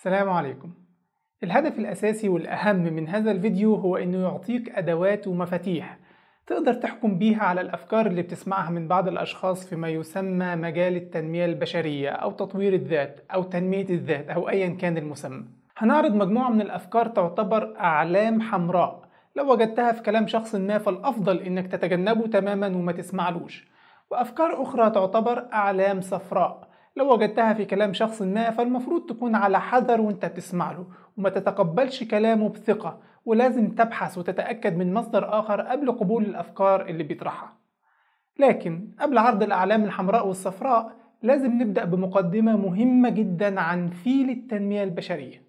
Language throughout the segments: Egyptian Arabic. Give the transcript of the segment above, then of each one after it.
السلام عليكم الهدف الأساسي والأهم من هذا الفيديو هو إنه يعطيك أدوات ومفاتيح تقدر تحكم بيها على الأفكار اللي بتسمعها من بعض الأشخاص فيما يسمى مجال التنمية البشرية أو تطوير الذات أو تنمية الذات أو أيا كان المسمى هنعرض مجموعة من الأفكار تعتبر أعلام حمراء لو وجدتها في كلام شخص ما فالأفضل إنك تتجنبه تماما وما تسمعلوش وأفكار أخرى تعتبر أعلام صفراء لو وجدتها في كلام شخص ما فالمفروض تكون على حذر وانت بتسمع له وما تتقبلش كلامه بثقة ولازم تبحث وتتأكد من مصدر آخر قبل قبول الأفكار اللي بيطرحها لكن قبل عرض الأعلام الحمراء والصفراء لازم نبدأ بمقدمة مهمة جدا عن فيل التنمية البشرية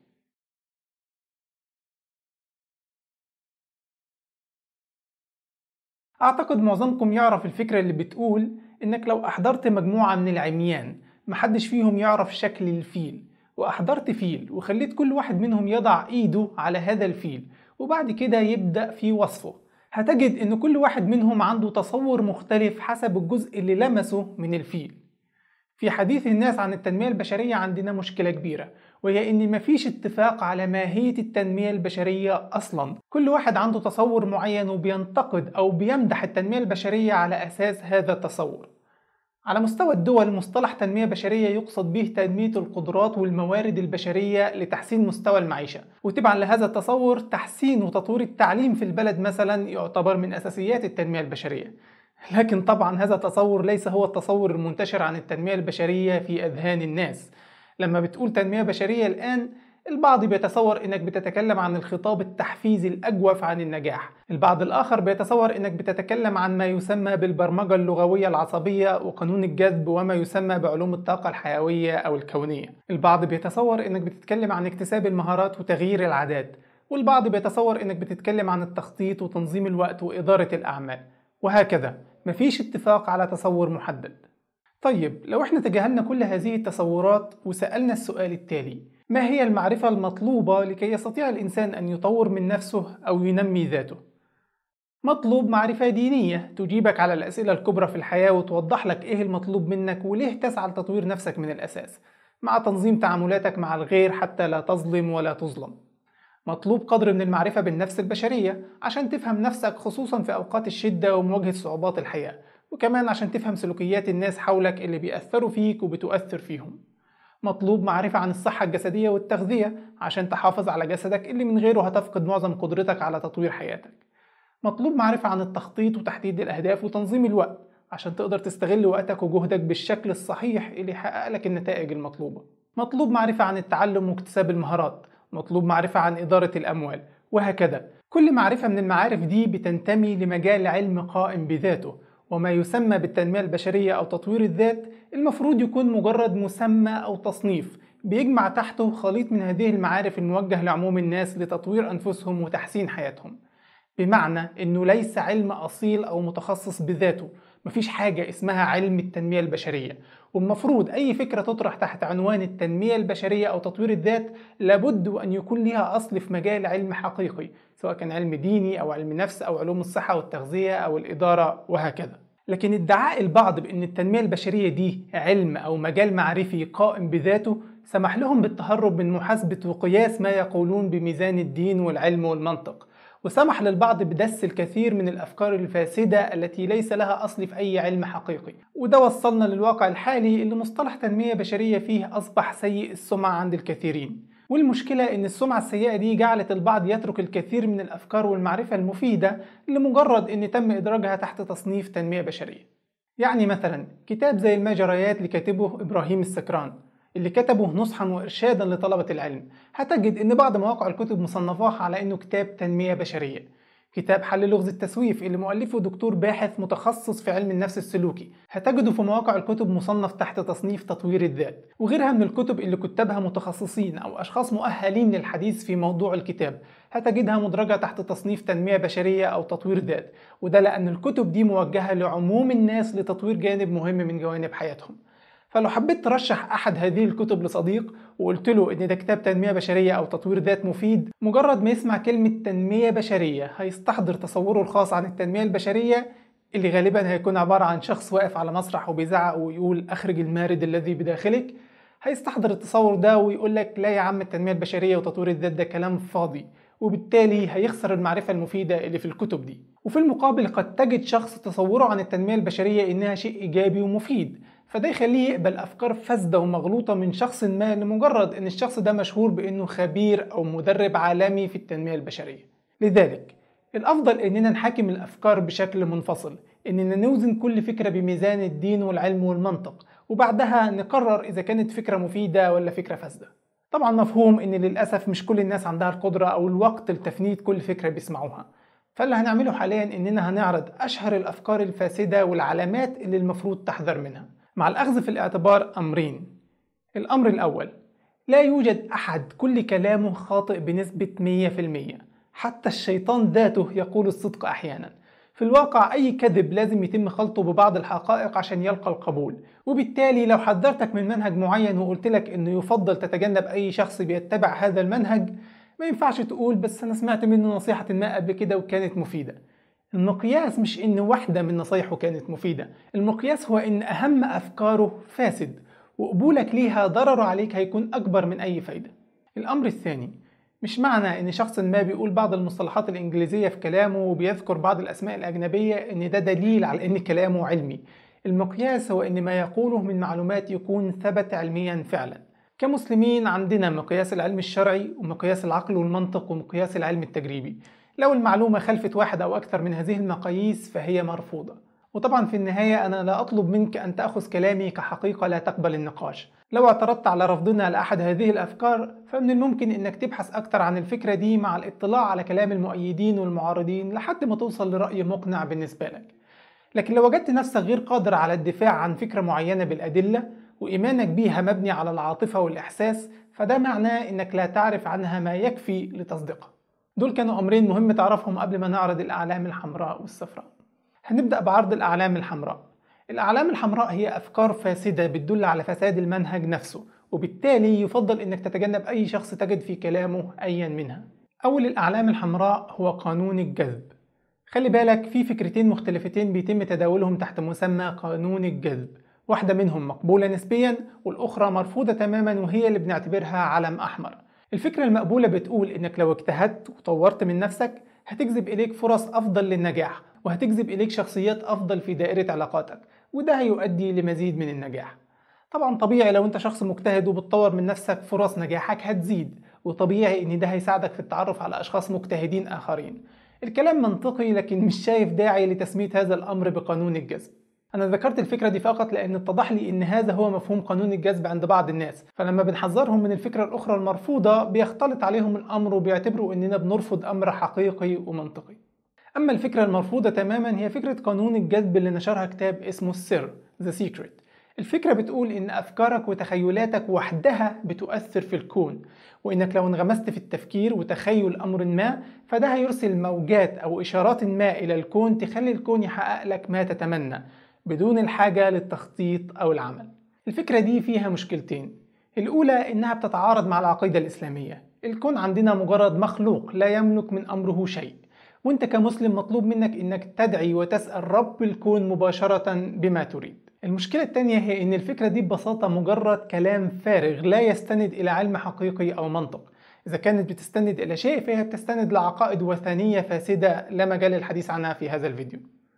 أعتقد معظمكم يعرف الفكرة اللي بتقول إنك لو أحضرت مجموعة من العميان محدش فيهم يعرف شكل الفيل وأحضرت فيل وخليت كل واحد منهم يضع إيده على هذا الفيل وبعد كده يبدأ في وصفه هتجد إن كل واحد منهم عنده تصور مختلف حسب الجزء اللي لمسه من الفيل في حديث الناس عن التنمية البشرية عندنا مشكلة كبيرة وهي إن مفيش اتفاق على ماهية التنمية البشرية أصلا كل واحد عنده تصور معين وبينتقد أو بيمدح التنمية البشرية على أساس هذا التصور على مستوى الدول مصطلح تنمية بشرية يقصد به تنمية القدرات والموارد البشرية لتحسين مستوى المعيشة وتبعا لهذا التصور تحسين وتطوير التعليم في البلد مثلا يعتبر من أساسيات التنمية البشرية لكن طبعا هذا التصور ليس هو التصور المنتشر عن التنمية البشرية في أذهان الناس لما بتقول تنمية بشرية الآن البعض بيتصور انك بتتكلم عن الخطاب التحفيزي الاجوف عن النجاح البعض الاخر بيتصور انك بتتكلم عن ما يسمى بالبرمجة اللغوية العصبية وقانون الجذب وما يسمى بعلوم الطاقة الحيوية او الكونية البعض بيتصور انك بتتكلم عن اكتساب المهارات وتغيير العادات والبعض بيتصور انك بتتكلم عن التخطيط وتنظيم الوقت وادارة الاعمال وهكذا مفيش اتفاق على تصور محدد طيب لو احنا تجاهلنا كل هذه التصورات وسألنا السؤال التالي ما هي المعرفة المطلوبة لكي يستطيع الإنسان أن يطور من نفسه أو ينمي ذاته؟ مطلوب معرفة دينية تجيبك على الأسئلة الكبرى في الحياة وتوضح لك إيه المطلوب منك وليه تسعى لتطوير نفسك من الأساس مع تنظيم تعاملاتك مع الغير حتى لا تظلم ولا تظلم مطلوب قدر من المعرفة بالنفس البشرية عشان تفهم نفسك خصوصا في أوقات الشدة ومواجهة صعوبات الحياة وكمان عشان تفهم سلوكيات الناس حولك اللي بيأثروا فيك وبتؤثر فيهم مطلوب معرفة عن الصحة الجسدية والتغذية عشان تحافظ على جسدك اللي من غيره هتفقد معظم قدرتك على تطوير حياتك مطلوب معرفة عن التخطيط وتحديد الأهداف وتنظيم الوقت عشان تقدر تستغل وقتك وجهدك بالشكل الصحيح اللي يحقق لك النتائج المطلوبة مطلوب معرفة عن التعلم واكتساب المهارات مطلوب معرفة عن إدارة الأموال وهكذا كل معرفة من المعارف دي بتنتمي لمجال علم قائم بذاته وما يسمى بالتنمية البشرية أو تطوير الذات المفروض يكون مجرد مسمى أو تصنيف بيجمع تحته خليط من هذه المعارف الموجه لعموم الناس لتطوير أنفسهم وتحسين حياتهم بمعنى إنه ليس علم أصيل أو متخصص بذاته مفيش حاجة اسمها علم التنمية البشرية والمفروض أي فكرة تطرح تحت عنوان التنمية البشرية أو تطوير الذات لابد أن يكون لها أصل في مجال علم حقيقي سواء كان علم ديني أو علم نفس أو علوم الصحة والتغذية أو الإدارة وهكذا لكن ادعاء البعض بأن التنمية البشرية دي علم أو مجال معرفي قائم بذاته سمح لهم بالتهرب من محاسبة وقياس ما يقولون بميزان الدين والعلم والمنطق وسمح للبعض بدس الكثير من الأفكار الفاسدة التي ليس لها أصل في أي علم حقيقي وده وصلنا للواقع الحالي اللي مصطلح تنمية بشرية فيه أصبح سيء السمعة عند الكثيرين والمشكلة إن السمعة السيئة دي جعلت البعض يترك الكثير من الأفكار والمعرفة المفيدة لمجرد إن تم إدراجها تحت تصنيف تنمية بشرية. يعني مثلا كتاب زي المجريات لكاتبه إبراهيم السكران اللي كتبه نصحا وإرشادا لطلبة العلم هتجد إن بعض مواقع الكتب مصنفاه على إنه كتاب تنمية بشرية كتاب حل لغز التسويف اللي مؤلفه دكتور باحث متخصص في علم النفس السلوكي هتجده في مواقع الكتب مصنف تحت تصنيف تطوير الذات وغيرها من الكتب اللي كتبها متخصصين أو أشخاص مؤهلين للحديث في موضوع الكتاب هتجدها مدرجة تحت تصنيف تنمية بشرية أو تطوير ذات وده لأن الكتب دي موجهة لعموم الناس لتطوير جانب مهم من جوانب حياتهم فلو حبيت ترشح أحد هذه الكتب لصديق وقلت له إن ده كتاب تنمية بشرية أو تطوير ذات مفيد مجرد ما يسمع كلمة تنمية بشرية هيستحضر تصوره الخاص عن التنمية البشرية اللي غالبا هيكون عبارة عن شخص واقف على مسرح وبيزعق ويقول أخرج المارد الذي بداخلك هيستحضر التصور ده ويقول لك لا يا عم التنمية البشرية وتطوير الذات ده كلام فاضي وبالتالي هيخسر المعرفة المفيدة اللي في الكتب دي وفي المقابل قد تجد شخص تصوره عن التنمية البشرية إنها شيء إيجابي ومفيد فده يخليه يقبل أفكار فاسدة ومغلوطة من شخص ما لمجرد إن الشخص ده مشهور بإنه خبير أو مدرب عالمي في التنمية البشرية لذلك الأفضل إننا نحاكم الأفكار بشكل منفصل إننا نوزن كل فكرة بميزان الدين والعلم والمنطق وبعدها نقرر إذا كانت فكرة مفيدة ولا فكرة فاسدة طبعا مفهوم إن للأسف مش كل الناس عندها القدرة أو الوقت لتفنيد كل فكرة بيسمعوها فاللي هنعمله حاليا إننا هنعرض أشهر الأفكار الفاسدة والعلامات اللي المفروض تحذر منها مع الأخذ في الاعتبار أمرين الأمر الأول لا يوجد أحد كل كلامه خاطئ بنسبة 100% حتى الشيطان ذاته يقول الصدق أحيانا في الواقع أي كذب لازم يتم خلطه ببعض الحقائق عشان يلقى القبول وبالتالي لو حذرتك من منهج معين وقلت لك إنه يفضل تتجنب أي شخص بيتبع هذا المنهج ما ينفعش تقول بس أنا سمعت منه نصيحة ما قبل كده وكانت مفيدة المقياس مش إن واحدة من نصايحه كانت مفيدة المقياس هو إن أهم أفكاره فاسد وقبولك ليها ضرره عليك هيكون أكبر من أي فايدة الأمر الثاني مش معنى ان شخص ما بيقول بعض المصطلحات الانجليزيه في كلامه وبيذكر بعض الاسماء الاجنبيه ان ده دليل على ان كلامه علمي المقياس هو ان ما يقوله من معلومات يكون ثبت علميا فعلا كمسلمين عندنا مقياس العلم الشرعي ومقياس العقل والمنطق ومقياس العلم التجريبي لو المعلومه خلفت واحد او اكثر من هذه المقاييس فهي مرفوضه وطبعا في النهاية أنا لا أطلب منك أن تأخذ كلامي كحقيقة لا تقبل النقاش لو اعترضت على رفضنا لأحد هذه الأفكار فمن الممكن أنك تبحث أكثر عن الفكرة دي مع الاطلاع على كلام المؤيدين والمعارضين لحد ما توصل لرأي مقنع بالنسبة لك لكن لو وجدت نفسك غير قادر على الدفاع عن فكرة معينة بالأدلة وإيمانك بيها مبني على العاطفة والإحساس فده معناه أنك لا تعرف عنها ما يكفي لتصديقها دول كانوا أمرين مهم تعرفهم قبل ما نعرض الأعلام الحمراء والصفراء هنبدأ بعرض الأعلام الحمراء الأعلام الحمراء هي أفكار فاسدة بتدل على فساد المنهج نفسه وبالتالي يفضل أنك تتجنب أي شخص تجد في كلامه أيا منها أول الأعلام الحمراء هو قانون الجذب خلي بالك في فكرتين مختلفتين بيتم تداولهم تحت مسمى قانون الجذب واحدة منهم مقبولة نسبيا والأخرى مرفوضة تماما وهي اللي بنعتبرها علم أحمر الفكرة المقبولة بتقول إنك لو اجتهدت وطورت من نفسك هتجذب إليك فرص أفضل للنجاح وهتجذب إليك شخصيات أفضل في دائرة علاقاتك وده هيؤدي لمزيد من النجاح طبعا طبيعي لو انت شخص مجتهد وبتطور من نفسك فرص نجاحك هتزيد وطبيعي ان ده هيساعدك في التعرف على اشخاص مجتهدين اخرين الكلام منطقي لكن مش شايف داعي لتسمية هذا الامر بقانون الجذب انا ذكرت الفكرة دي فقط لان اتضح لي ان هذا هو مفهوم قانون الجذب عند بعض الناس فلما بنحذرهم من الفكرة الاخرى المرفوضة بيختلط عليهم الامر وبيعتبروا اننا بنرفض امر حقيقي ومنطقي أما الفكرة المرفوضة تماما هي فكرة قانون الجذب اللي نشرها كتاب اسمه السر The Secret الفكرة بتقول إن أفكارك وتخيلاتك وحدها بتؤثر في الكون وإنك لو انغمست في التفكير وتخيل أمر ما فده هيرسل موجات أو إشارات ما إلى الكون تخلي الكون يحقق لك ما تتمنى بدون الحاجة للتخطيط أو العمل الفكرة دي فيها مشكلتين الأولى إنها بتتعارض مع العقيدة الإسلامية الكون عندنا مجرد مخلوق لا يملك من أمره شيء وانت كمسلم مطلوب منك انك تدعي وتسأل رب الكون مباشرة بما تريد المشكلة الثانية هي ان الفكرة دي ببساطة مجرد كلام فارغ لا يستند الى علم حقيقي او منطق إذا كانت بتستند إلى شيء فهي بتستند لعقائد وثنية فاسدة لا مجال للحديث عنها في هذا الفيديو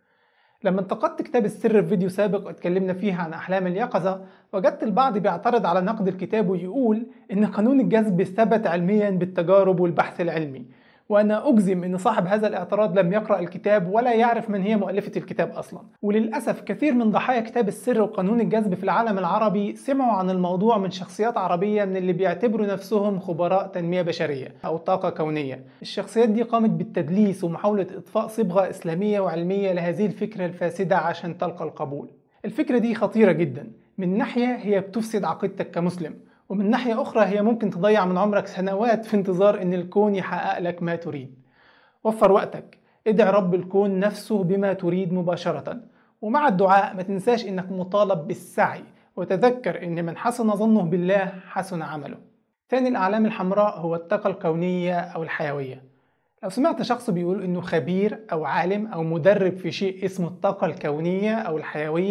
لما انتقدت كتاب السر في فيديو سابق واتكلمنا فيه عن أحلام اليقظة وجدت البعض بيعترض على نقد الكتاب ويقول إن قانون الجذب ثبت علميا بالتجارب والبحث العلمي وأنا أجزم أن صاحب هذا الاعتراض لم يقرأ الكتاب ولا يعرف من هي مؤلفة الكتاب أصلا وللأسف كثير من ضحايا كتاب السر وقانون الجذب في العالم العربي سمعوا عن الموضوع من شخصيات عربية من اللي بيعتبروا نفسهم خبراء تنمية بشرية أو طاقة كونية الشخصيات دي قامت بالتدليس ومحاولة إضفاء صبغة إسلامية وعلمية لهذه الفكرة الفاسدة عشان تلقى القبول الفكرة دي خطيرة جدا من ناحية هي بتفسد عقيدتك كمسلم ومن ناحية أخرى هي ممكن تضيع من عمرك سنوات في انتظار إن الكون يحقق لك ما تريد وفر وقتك ادع رب الكون نفسه بما تريد مباشرة ومع الدعاء ما تنساش إنك مطالب بالسعي وتذكر إن من حسن ظنه بالله حسن عمله ثاني الأعلام الحمراء هو الطاقة الكونية أو الحيوية لو سمعت شخص بيقول إنه خبير أو عالم أو مدرب في شيء اسمه الطاقة الكونية أو الحيوية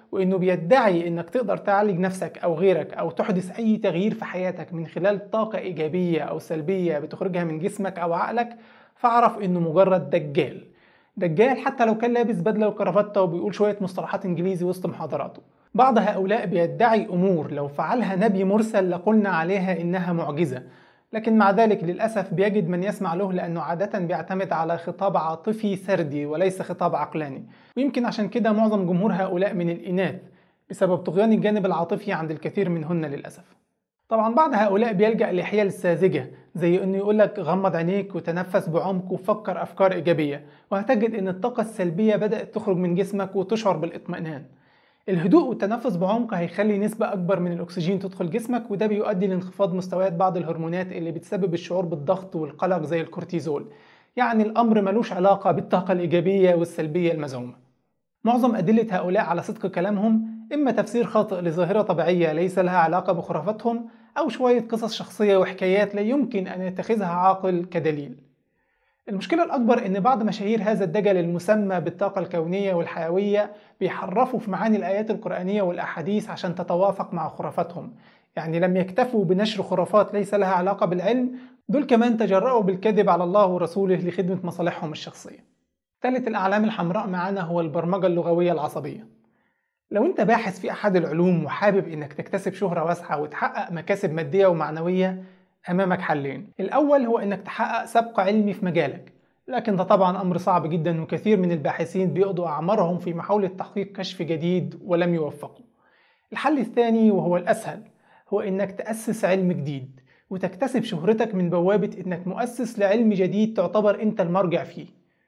وإنه بيدعي إنك تقدر تعالج نفسك أو غيرك أو تحدث أي تغيير في حياتك من خلال طاقة إيجابية أو سلبية بتخرجها من جسمك أو عقلك فاعرف إنه مجرد دجال دجال حتى لو كان لابس بدلة وكرافتة وبيقول شوية مصطلحات إنجليزي وسط محاضراته بعض هؤلاء بيدعي أمور لو فعلها نبي مرسل لقلنا عليها إنها معجزة لكن مع ذلك للأسف بيجد من يسمع له لأنه عادة بيعتمد على خطاب عاطفي سردي وليس خطاب عقلاني ويمكن عشان كده معظم جمهور هؤلاء من الإناث بسبب طغيان الجانب العاطفي عند الكثير منهن للأسف طبعا بعض هؤلاء بيلجأ لحيل ساذجة زي انه يقولك غمض عينيك وتنفس بعمق وفكر افكار ايجابية وهتجد ان الطاقة السلبية بدأت تخرج من جسمك وتشعر بالاطمئنان الهدوء والتنفس بعمق هيخلي نسبة أكبر من الأكسجين تدخل جسمك وده بيؤدي لانخفاض مستويات بعض الهرمونات اللي بتسبب الشعور بالضغط والقلق زي الكورتيزول يعني الأمر ملوش علاقة بالطاقة الإيجابية والسلبية المزعومة معظم أدلة هؤلاء على صدق كلامهم إما تفسير خاطئ لظاهرة طبيعية ليس لها علاقة بخرافاتهم أو شوية قصص شخصية وحكايات لا يمكن أن يتخذها عاقل كدليل المشكلة الأكبر إن بعض مشاهير هذا الدجل المسمى بالطاقة الكونية والحيوية بيحرفوا في معاني الآيات القرآنية والأحاديث عشان تتوافق مع خرافاتهم يعني لم يكتفوا بنشر خرافات ليس لها علاقة بالعلم دول كمان تجرؤوا بالكذب على الله ورسوله لخدمة مصالحهم الشخصية ثالث الأعلام الحمراء معانا هو البرمجة اللغوية العصبية لو انت باحث في أحد العلوم وحابب انك تكتسب شهرة واسعة وتحقق مكاسب مادية ومعنوية أمامك حلين الأول هو إنك تحقق سبق علمي في مجالك لكن ده طبعا أمر صعب جدا وكثير من الباحثين بيقضوا أعمارهم في محاولة تحقيق كشف جديد ولم يوفقوا الحل الثاني وهو الأسهل هو إنك تأسس علم جديد وتكتسب شهرتك من بوابة إنك مؤسس لعلم جديد تعتبر أنت المرجع فيه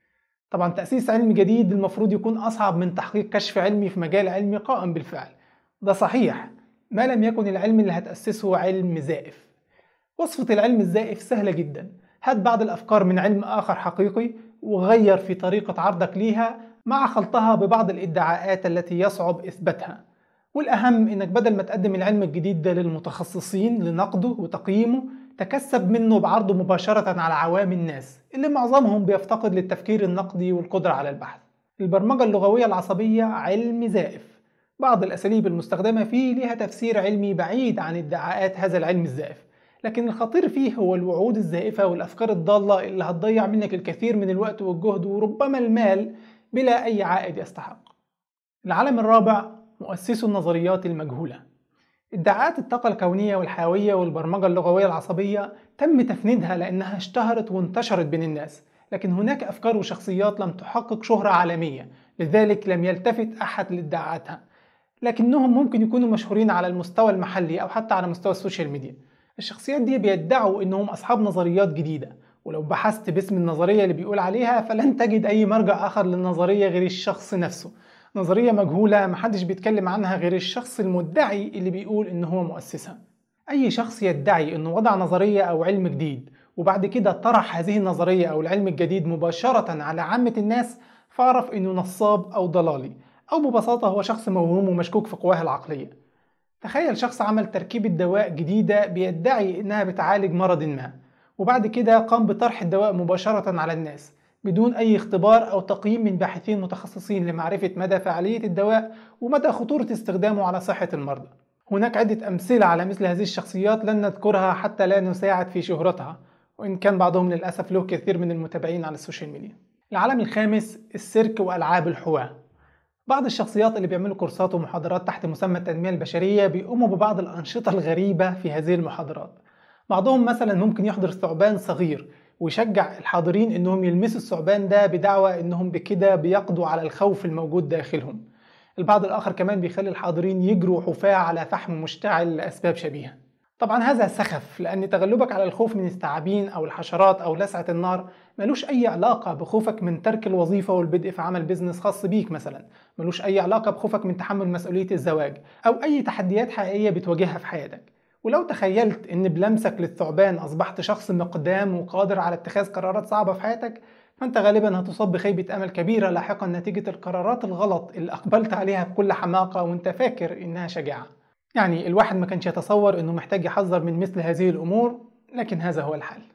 طبعا تأسيس علم جديد المفروض يكون أصعب من تحقيق كشف علمي في مجال علمي قائم بالفعل ده صحيح ما لم يكن العلم اللي هتأسسه علم زائف وصفة العلم الزائف سهلة جدا هات بعض الأفكار من علم آخر حقيقي وغير في طريقة عرضك ليها مع خلطها ببعض الادعاءات التي يصعب إثباتها والأهم إنك بدل ما تقدم العلم الجديد ده للمتخصصين لنقده وتقييمه تكسب منه بعرضه مباشرة على عوام الناس اللي معظمهم بيفتقد للتفكير النقدي والقدرة على البحث البرمجة اللغوية العصبية علم زائف بعض الأساليب المستخدمة فيه لها تفسير علمي بعيد عن ادعاءات هذا العلم الزائف لكن الخطير فيه هو الوعود الزائفة والأفكار الضالة اللي هتضيع منك الكثير من الوقت والجهد وربما المال بلا أي عائد يستحق العالم الرابع مؤسسو النظريات المجهولة ادعاءات الطاقة الكونية والحيوية والبرمجة اللغوية العصبية تم تفنيدها لأنها اشتهرت وانتشرت بين الناس لكن هناك أفكار وشخصيات لم تحقق شهرة عالمية لذلك لم يلتفت أحد لادعاءاتها لكنهم ممكن يكونوا مشهورين على المستوى المحلي أو حتى على مستوى السوشيال ميديا الشخصيات دي بيدعوا انهم اصحاب نظريات جديدة ولو بحثت باسم النظرية اللي بيقول عليها فلن تجد اي مرجع اخر للنظرية غير الشخص نفسه نظرية مجهولة محدش بيتكلم عنها غير الشخص المدعي اللي بيقول ان هو مؤسسها اي شخص يدعي انه وضع نظرية او علم جديد وبعد كده طرح هذه النظرية او العلم الجديد مباشرة على عامة الناس فاعرف انه نصاب او ضلالي او ببساطة هو شخص موهوم ومشكوك في قواه العقلية تخيل شخص عمل تركيبة دواء جديدة بيدعي إنها بتعالج مرض ما وبعد كده قام بطرح الدواء مباشرة على الناس بدون أي اختبار أو تقييم من باحثين متخصصين لمعرفة مدى فعالية الدواء ومدى خطورة استخدامه على صحة المرضى هناك عدة أمثلة على مثل هذه الشخصيات لن نذكرها حتى لا نساعد في شهرتها وإن كان بعضهم للأسف له كثير من المتابعين على السوشيال ميديا العالم الخامس السيرك وألعاب الحواة بعض الشخصيات اللي بيعملوا كورسات ومحاضرات تحت مسمى التنمية البشرية بيقوموا ببعض الأنشطة الغريبة في هذه المحاضرات بعضهم مثلا ممكن يحضر ثعبان صغير ويشجع الحاضرين انهم يلمسوا الثعبان ده بدعوى انهم بكده بيقضوا على الخوف الموجود داخلهم البعض الآخر كمان بيخلي الحاضرين يجروا حفاة على فحم مشتعل لأسباب شبيهة طبعا هذا سخف لأن تغلبك على الخوف من الثعابين أو الحشرات أو لسعة النار ملوش أي علاقة بخوفك من ترك الوظيفة والبدء في عمل بيزنس خاص بيك مثلا ملوش أي علاقة بخوفك من تحمل مسؤولية الزواج أو أي تحديات حقيقية بتواجهها في حياتك ولو تخيلت ان بلمسك للثعبان اصبحت شخص مقدام وقادر على اتخاذ قرارات صعبة في حياتك فانت غالبا هتصاب بخيبة امل كبيرة لاحقا نتيجة القرارات الغلط اللي اقبلت عليها بكل حماقة وانت فاكر انها شجاعة يعني الواحد ما كانش يتصور انه محتاج يحذر من مثل هذه الامور لكن هذا هو الحال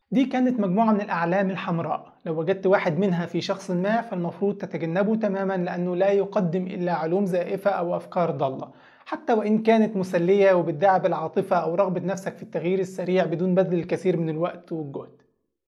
دي كانت مجموعة من الأعلام الحمراء لو وجدت واحد منها في شخص ما فالمفروض تتجنبه تماما لأنه لا يقدم إلا علوم زائفة أو أفكار ضالة حتى وإن كانت مسلية وبتدعي بالعاطفة أو رغبة نفسك في التغيير السريع بدون بذل الكثير من الوقت والجهد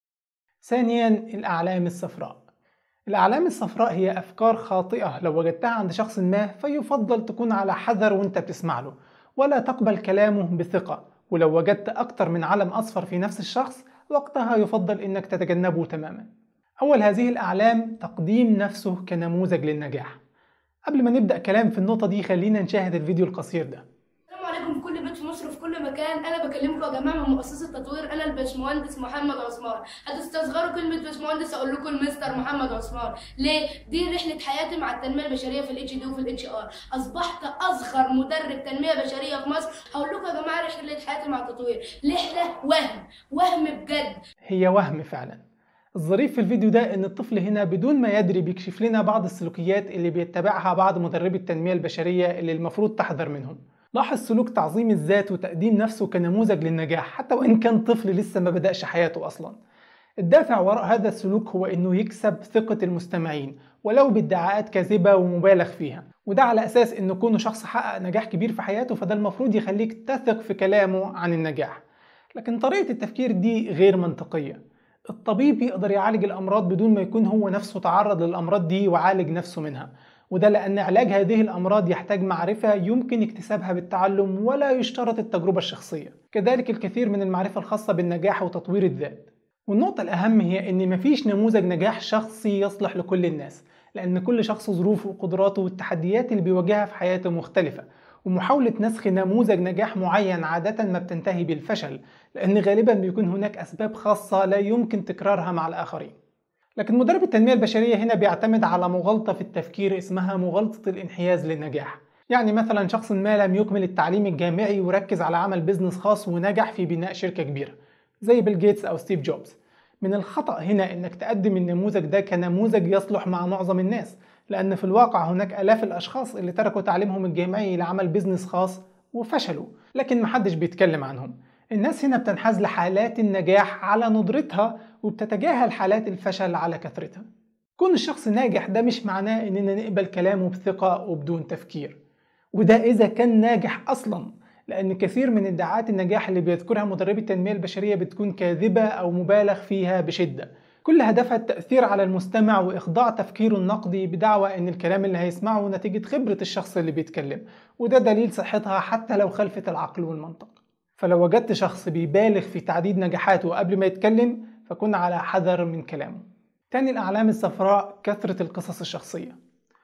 ثانيا الأعلام الصفراء الأعلام الصفراء هي أفكار خاطئة لو وجدتها عند شخص ما فيفضل تكون على حذر وانت بتسمع له ولا تقبل كلامه بثقة ولو وجدت أكتر من علم أصفر في نفس الشخص وقتها يفضل انك تتجنبه تماما اول هذه الاعلام تقديم نفسه كنموذج للنجاح قبل ما نبدا كلام في النقطه دي خلينا نشاهد الفيديو القصير ده السلام عليكم في كل بيت في مصر في كل مكان انا بكلمكم يا جماعه من مؤسسه تطوير انا الباشمهندس محمد عثمان هتستصغروا كلمه باشمهندس اقول لكم المستر محمد عثمان ليه دي رحله حياتي مع التنميه البشريه في الاتش دي وفي الاتش ار اصبحت اصغر مدرب تنميه بشريه في مصر هقول لكم يا جماعه رحله حياتي مع التطوير رحله وهم وهم بجد هي وهم فعلا الظريف في الفيديو ده ان الطفل هنا بدون ما يدري بيكشف لنا بعض السلوكيات اللي بيتبعها بعض مدربي التنميه البشريه اللي المفروض تحذر منهم لاحظ سلوك تعظيم الذات وتقديم نفسه كنموذج للنجاح حتى وإن كان طفل لسه ما بدأش حياته أصلا الدافع وراء هذا السلوك هو إنه يكسب ثقة المستمعين ولو بادعاءات كاذبة ومبالغ فيها وده على أساس إنه كونه شخص حقق نجاح كبير في حياته فده المفروض يخليك تثق في كلامه عن النجاح لكن طريقة التفكير دي غير منطقية الطبيب يقدر يعالج الأمراض بدون ما يكون هو نفسه تعرض للأمراض دي وعالج نفسه منها وده لأن علاج هذه الأمراض يحتاج معرفة يمكن اكتسابها بالتعلم ولا يشترط التجربة الشخصية كذلك الكثير من المعرفة الخاصة بالنجاح وتطوير الذات والنقطة الأهم هي إن مفيش نموذج نجاح شخصي يصلح لكل الناس لأن كل شخص ظروفه وقدراته والتحديات اللي بيواجهها في حياته مختلفة ومحاولة نسخ نموذج نجاح معين عادة ما بتنتهي بالفشل لأن غالبا بيكون هناك أسباب خاصة لا يمكن تكرارها مع الآخرين لكن مدرب التنمية البشرية هنا بيعتمد على مغالطة في التفكير اسمها مغالطة الانحياز للنجاح يعني مثلا شخص ما لم يكمل التعليم الجامعي وركز على عمل بيزنس خاص ونجح في بناء شركة كبيرة زي بيل جيتس أو ستيف جوبز من الخطأ هنا إنك تقدم النموذج ده كنموذج يصلح مع معظم الناس لأن في الواقع هناك آلاف الأشخاص اللي تركوا تعليمهم الجامعي لعمل بيزنس خاص وفشلوا لكن محدش بيتكلم عنهم الناس هنا بتنحاز لحالات النجاح على ندرتها وبتتجاهل حالات الفشل على كثرتها كون الشخص ناجح ده مش معناه اننا نقبل كلامه بثقة وبدون تفكير وده اذا كان ناجح اصلا لان كثير من ادعاءات النجاح اللي بيذكرها مدربي التنمية البشرية بتكون كاذبة او مبالغ فيها بشدة كل هدفها التأثير على المستمع وإخضاع تفكيره النقدي بدعوى إن الكلام اللي هيسمعه نتيجة خبرة الشخص اللي بيتكلم وده دليل صحتها حتى لو خلفت العقل والمنطق فلو وجدت شخص بيبالغ في تعديد نجاحاته قبل ما يتكلم فكن على حذر من كلامه تاني الأعلام الصفراء كثرة القصص الشخصية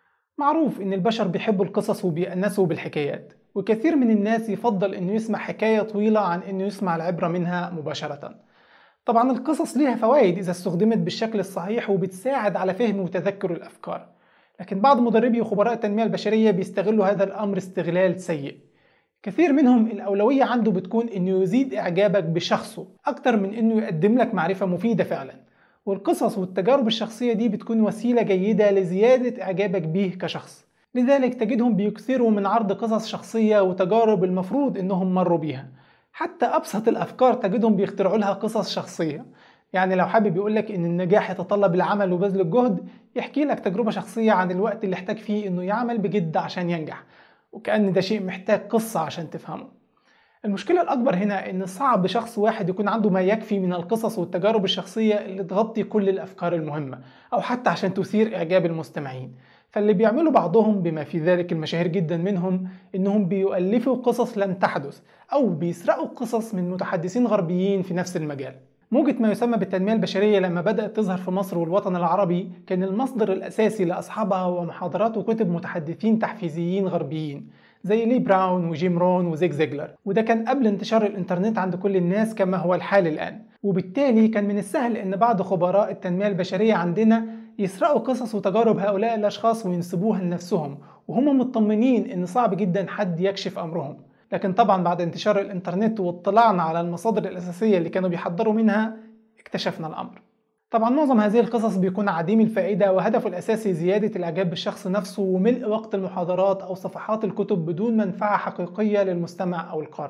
معروف إن البشر بيحبوا القصص وبيأنسوا بالحكايات وكثير من الناس يفضل إنه يسمع حكاية طويلة عن إنه يسمع العبرة منها مباشرة طبعا القصص ليها فوائد إذا استخدمت بالشكل الصحيح وبتساعد على فهم وتذكر الأفكار لكن بعض مدربي وخبراء التنمية البشرية بيستغلوا هذا الأمر استغلال سيء كثير منهم الأولوية عنده بتكون إنه يزيد إعجابك بشخصه أكتر من إنه يقدم لك معرفة مفيدة فعلا والقصص والتجارب الشخصية دي بتكون وسيلة جيدة لزيادة إعجابك بيه كشخص لذلك تجدهم بيكثروا من عرض قصص شخصية وتجارب المفروض إنهم مروا بيها حتى أبسط الأفكار تجدهم بيخترعوا لها قصص شخصية يعني لو حابب يقول لك إن النجاح يتطلب العمل وبذل الجهد يحكي لك تجربة شخصية عن الوقت اللي احتاج فيه إنه يعمل بجد عشان ينجح وكأن ده شيء محتاج قصة عشان تفهمه المشكلة الأكبر هنا إن صعب شخص واحد يكون عنده ما يكفي من القصص والتجارب الشخصية اللي تغطي كل الأفكار المهمة أو حتى عشان تثير إعجاب المستمعين فاللي بيعمله بعضهم بما في ذلك المشاهير جدا منهم إنهم بيؤلفوا قصص لم تحدث أو بيسرقوا قصص من متحدثين غربيين في نفس المجال موجة ما يسمى بالتنمية البشرية لما بدأت تظهر في مصر والوطن العربي كان المصدر الأساسي لأصحابها هو محاضرات وكتب متحدثين تحفيزيين غربيين زي لي براون وجيم رون وزيك زيجلر وده كان قبل انتشار الانترنت عند كل الناس كما هو الحال الآن وبالتالي كان من السهل ان بعض خبراء التنمية البشرية عندنا يسرقوا قصص وتجارب هؤلاء الأشخاص وينسبوها لنفسهم وهم مطمنين ان صعب جدا حد يكشف أمرهم لكن طبعا بعد انتشار الانترنت واطلاعنا على المصادر الأساسية اللي كانوا بيحضروا منها اكتشفنا الأمر طبعا معظم هذه القصص بيكون عديم الفائدة وهدفه الأساسي زيادة الإعجاب بالشخص نفسه وملء وقت المحاضرات أو صفحات الكتب بدون منفعة حقيقية للمستمع أو القارئ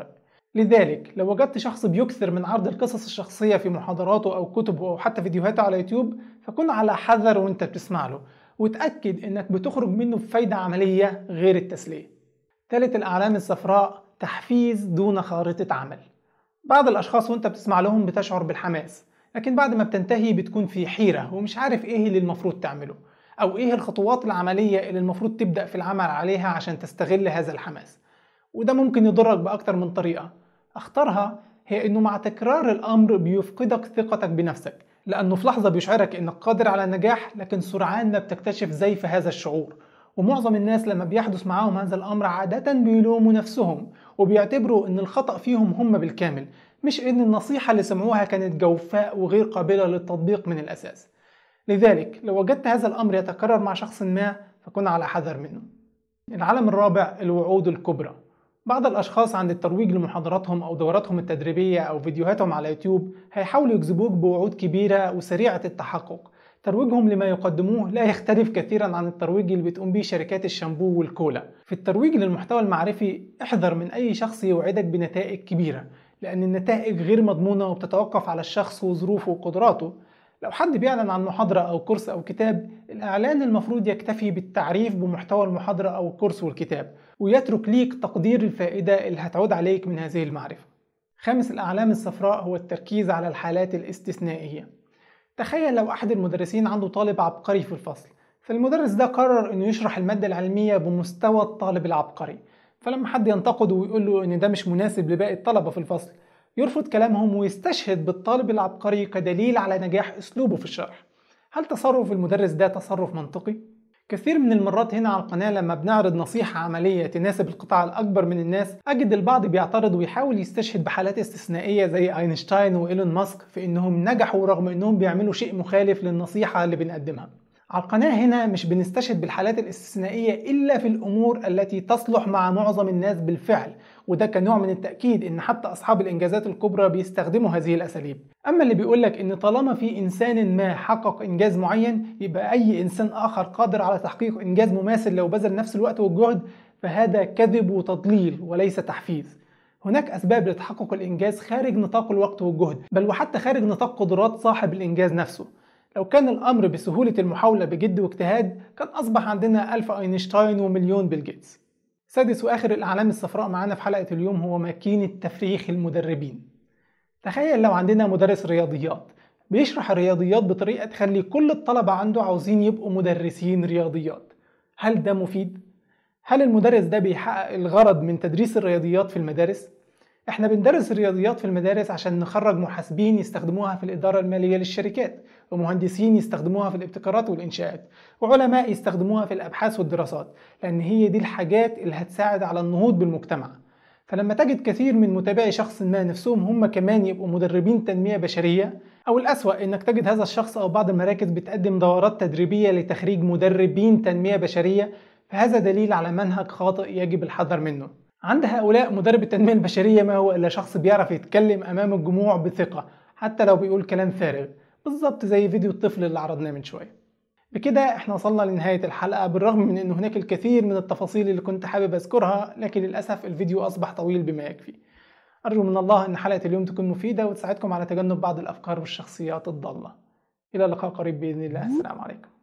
لذلك لو وجدت شخص بيكثر من عرض القصص الشخصية في محاضراته أو كتبه أو حتى فيديوهاته على يوتيوب فكن على حذر وانت بتسمع له وتأكد انك بتخرج منه بفايدة عملية غير التسلية ثالث الأعلام الصفراء تحفيز دون خارطة عمل بعض الأشخاص وانت بتسمع لهم بتشعر بالحماس لكن بعد ما بتنتهي بتكون في حيرة ومش عارف ايه اللي المفروض تعمله أو ايه الخطوات العملية اللي المفروض تبدأ في العمل عليها عشان تستغل هذا الحماس وده ممكن يضرك بأكتر من طريقة أخطرها هي إنه مع تكرار الأمر بيفقدك ثقتك بنفسك لأنه في لحظة بيشعرك إنك قادر على النجاح لكن سرعان ما بتكتشف زيف هذا الشعور ومعظم الناس لما بيحدث معاهم هذا الأمر عادة بيلوموا نفسهم وبيعتبروا إن الخطأ فيهم هم بالكامل مش إن النصيحة اللي سمعوها كانت جوفاء وغير قابلة للتطبيق من الأساس لذلك لو وجدت هذا الأمر يتكرر مع شخص ما فكن على حذر منه العالم الرابع الوعود الكبرى بعض الأشخاص عند الترويج لمحاضراتهم أو دوراتهم التدريبية أو فيديوهاتهم على يوتيوب هيحاولوا يجذبوك بوعود كبيرة وسريعة التحقق ترويجهم لما يقدموه لا يختلف كثيرا عن الترويج اللي بتقوم به شركات الشامبو والكولا في الترويج للمحتوى المعرفي احذر من أي شخص يوعدك بنتائج كبيرة لأن النتائج غير مضمونة وبتتوقف على الشخص وظروفه وقدراته لو حد بيعلن عن محاضرة أو كورس أو كتاب الإعلان المفروض يكتفي بالتعريف بمحتوى المحاضرة أو الكورس والكتاب ويترك ليك تقدير الفائدة اللي هتعود عليك من هذه المعرفة خامس الأعلام الصفراء هو التركيز على الحالات الاستثنائية تخيل لو أحد المدرسين عنده طالب عبقري في الفصل فالمدرس ده قرر إنه يشرح المادة العلمية بمستوى الطالب العبقري فلما حد ينتقده ويقول له إن ده مش مناسب لباقي الطلبة في الفصل يرفض كلامهم ويستشهد بالطالب العبقري كدليل على نجاح أسلوبه في الشرح هل تصرف المدرس ده تصرف منطقي؟ كثير من المرات هنا على القناة لما بنعرض نصيحة عملية تناسب القطاع الأكبر من الناس أجد البعض بيعترض ويحاول يستشهد بحالات استثنائية زي أينشتاين وإيلون ماسك في إنهم نجحوا رغم إنهم بيعملوا شيء مخالف للنصيحة اللي بنقدمها على القناة هنا مش بنستشهد بالحالات الاستثنائية إلا في الأمور التي تصلح مع معظم الناس بالفعل وده كنوع من التأكيد إن حتى أصحاب الإنجازات الكبرى بيستخدموا هذه الأساليب أما اللي بيقولك إن طالما في إنسان ما حقق إنجاز معين يبقى أي إنسان آخر قادر على تحقيق إنجاز مماثل لو بذل نفس الوقت والجهد فهذا كذب وتضليل وليس تحفيز هناك أسباب لتحقق الإنجاز خارج نطاق الوقت والجهد بل وحتى خارج نطاق قدرات صاحب الإنجاز نفسه لو كان الأمر بسهولة المحاولة بجد واجتهاد كان أصبح عندنا ألف أينشتاين ومليون بيل جيتس سادس وآخر الأعلام الصفراء معانا في حلقة اليوم هو ماكينة تفريخ المدربين تخيل لو عندنا مدرس رياضيات بيشرح الرياضيات بطريقة تخلي كل الطلبة عنده عاوزين يبقوا مدرسين رياضيات هل ده مفيد؟ هل المدرس ده بيحقق الغرض من تدريس الرياضيات في المدارس؟ احنا بندرس الرياضيات في المدارس عشان نخرج محاسبين يستخدموها في الإدارة المالية للشركات ومهندسين يستخدموها في الابتكارات والإنشاءات وعلماء يستخدموها في الأبحاث والدراسات لأن هي دي الحاجات اللي هتساعد على النهوض بالمجتمع فلما تجد كثير من متابعي شخص ما نفسهم هم كمان يبقوا مدربين تنمية بشرية أو الأسوأ إنك تجد هذا الشخص أو بعض المراكز بتقدم دورات تدريبية لتخريج مدربين تنمية بشرية فهذا دليل على منهج خاطئ يجب الحذر منه عند هؤلاء مدرب التنمية البشرية ما هو إلا شخص بيعرف يتكلم أمام الجموع بثقة حتى لو بيقول كلام فارغ بالظبط زي فيديو الطفل اللي عرضناه من شوية بكده احنا وصلنا لنهاية الحلقة بالرغم من ان هناك الكثير من التفاصيل اللي كنت حابب اذكرها لكن للأسف الفيديو أصبح طويل بما يكفي أرجو من الله أن حلقة اليوم تكون مفيدة وتساعدكم على تجنب بعض الأفكار والشخصيات الضالة إلى اللقاء قريب بإذن الله السلام عليكم